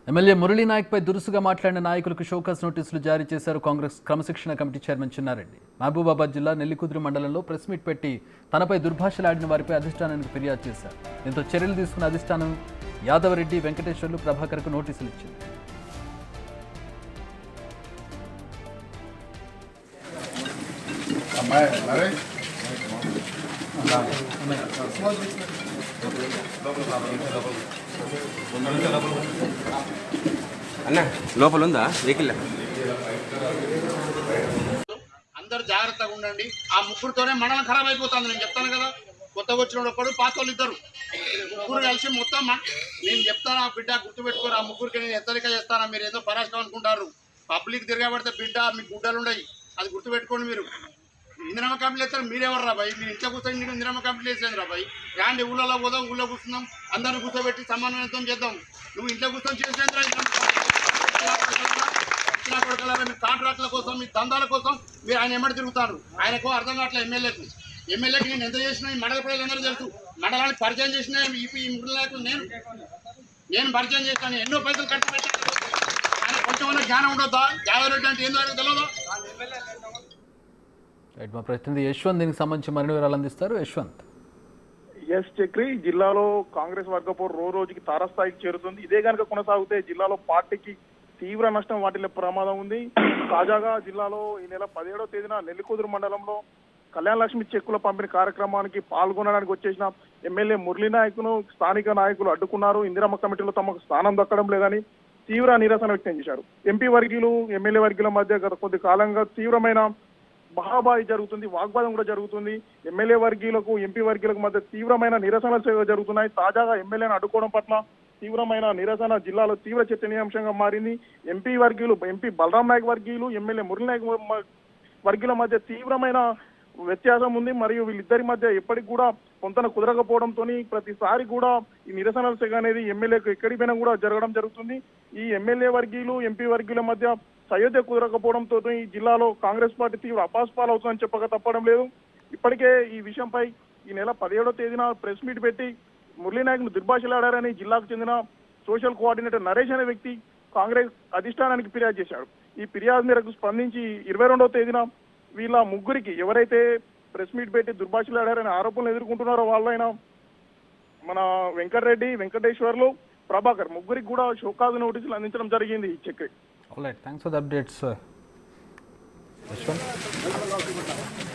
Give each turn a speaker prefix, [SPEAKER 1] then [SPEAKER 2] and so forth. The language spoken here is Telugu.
[SPEAKER 1] ఎమ్మెల్యే మురళీ నాయక్పై దురుసుగా మాట్లాడిన నాయకులకు షోకాస్ నోటీసులు జారీ చేశారు కాంగ్రెస్ క్రమశిక్షణ కమిటీ చైర్మన్ చిన్నారెడ్డి మహబూబాబాద్ జిల్లా నెల్లికుదురు మండలంలో ప్రెస్ మీట్ పెట్టి తనపై దుర్భాషలాడిన వారిపై అధిష్టానానికి ఫిర్యాదు చేశారు దీంతో చర్యలు తీసుకున్న అధిష్టానం యాదవరెడ్డి వెంకటేశ్వర్లు ప్రభాకర్కు నోటీసులు ఇచ్చింది
[SPEAKER 2] అమ్మాయి మరి
[SPEAKER 3] అన్న లోపల ఉందా వెహికల్
[SPEAKER 4] అందరు జాగ్రత్తగా ఉండండి ఆ ముగ్గురుతోనే మండలం ఖరాబ్ అయిపోతుంది నేను చెప్తాను కదా కొత్తగా వచ్చిన ఒకడు పాత వాళ్ళు ఇద్దరు ముగ్గురు కలిసి మొత్తం మ- నేను చెప్తాను ఆ బిడ్డ గుర్తుపెట్టుకోరు ఆ ముగ్గురికి నేను హెచ్చరిక చేస్తాను మీరు ఏదో పరాశకం అనుకుంటారు పబ్లిక్ తిరగబడితే బిడ్డ మీకు గుడ్డలు ఉన్నాయి అది గుర్తుపెట్టుకోండి మీరు ఇందిరమ్మ కంపెనీ వేస్తారు మీరెవరు రా భయ్ మీరు ఇంట్లో కూర్చొని మీరు ఇందిరమ్మ కంపెనీ వేసేది రా భయ్ రాండి ఊళ్ళలో పోదాం ఊళ్ళో కూర్చుందాం అందరిని కూర్చోబెట్టి సమన్వయంతో చేద్దాం నువ్వు ఇంట్లో కూర్చొని చేసేది రా ఇందిరమ్మ ఇచ్చిన కొడుకులారా మీ కాంట్రాక్ట్ల కోసం మీ దందాల కోసం మీరు ఆయన ఎమ్మడి తిరుగుతారు ఆయనకు అర్థం కావట్లేదు ఎమ్మెల్యేకు ఎమ్మెల్యేకి నేను ఎంత చేసినా ఈ మండల ప్రజలందరూ తెలుసు మండలాన్ని పరిచయం చేసిన ఈ ఈ ముగ్గురు నాయకులు నేను నేను పరిచయం చేస్తాను ఎన్నో పైసలు ఖర్చు పెట్టాను ఆయన కొంచెం జ్ఞానం ఉండొద్దా జాగ్రత్త అంటే ఏందో ఆయనకు తెలియదా
[SPEAKER 1] రైట్ మా ప్రతినిధి యశ్వంత్ దీనికి సంబంధించి మరిన్ని వివరాలు అందిస్తారు యశ్వంత్
[SPEAKER 5] ఎస్ చక్రి జిల్లాలో కాంగ్రెస్ వర్గపోరు రో రోజుకి తారస్థాయికి చేరుతుంది ఇదే కనుక కొనసాగితే జిల్లాలో పార్టీకి తీవ్ర నష్టం వాటిల్లే ప్రమాదం ఉంది తాజాగా జిల్లాలో ఈ నెల పదిహేడవ తేదీన నెల్లికుదురు మండలంలో కళ్యాణ లక్ష్మి చెక్కుల పంపిణీ కార్యక్రమానికి పాల్గొనడానికి వచ్చేసిన ఎమ్మెల్యే మురళీ నాయకును స్థానిక నాయకులు అడ్డుకున్నారు ఇందిరమ్మ కమిటీలో తమకు స్థానం దక్కడం లేదని తీవ్ర నిరసన వ్యక్తం చేశారు ఎంపీ వర్గీయులు ఎమ్మెల్యే వర్గీయుల మధ్య గత కొద్ది కాలంగా తీవ్రమైన బహాబాయి జరుగుతుంది వాగ్వాదం కూడా జరుగుతుంది ఎమ్మెల్యే వర్గీయులకు ఎంపీ వర్గీయులకు మధ్య తీవ్రమైన నిరసనలు జరుగుతున్నాయి తాజాగా ఎమ్మెల్యేను అడ్డుకోవడం పట్ల తీవ్రమైన నిరసన జిల్లాలో తీవ్ర చర్చనీయాంశంగా మారింది ఎంపీ వర్గీయులు ఎంపీ బలరాం నాయక్ వర్గీయులు ఎమ్మెల్యే మురళీ నాయక్ మ- వర్గీయుల మధ్య తీవ్రమైన వ్యత్యాసం ఉంది మరియు వీళ్ళిద్దరి మధ్య ఎప్పటికి కూడా పొంతన కుదరకపోవడంతో ప్రతిసారి కూడా ఈ నిరసనల సెగ అనేది ఎమ్మెల్యేకు ఎక్కడికి పోయినా కూడా జరగడం జరుగుతుంది ఈ ఎమ్మెల్యే వర్గీయులు ఎంపీ వర్గీయుల మధ్య సయోధ్య కుదరకపోవడంతో ఈ జిల్లాలో కాంగ్రెస్ పార్టీ తీవ్ర అపాస్పాలు అవుతుందని చెప్పక తప్పడం లేదు ఇప్పటికే ఈ విషయంపై ఈ నెల పదిహేడో తేదీన ప్రెస్ మీట్ పెట్టి మురళీ నాయక్ను దుర్భాషలాడారని జిల్లాకు చెందిన సోషల్ కోఆర్డినేటర్ నరేష్ అనే వ్యక్తి కాంగ్రెస్ అధిష్టానానికి ఫిర్యాదు చేశాడు ఈ ఫిర్యాదు మేరకు స్పందించి ఇరవై రెండవ తేదీన వీళ్ళ ముగ్గురికి ఎవరైతే ప్రెస్ మీట్ పెట్టి దుర్భాషలాడారనే ఆరోపణలు ఎదుర్కొంటున్నారో వాళ్ళైనా మన వెంకటరెడ్డి వెంకటేశ్వర్లు ప్రభాకర్ ముగ్గురికి కూడా షోకాజు నోటీసులు అందించడం జరిగింది ఈ Chakri
[SPEAKER 1] right thanks for the updates Yashwant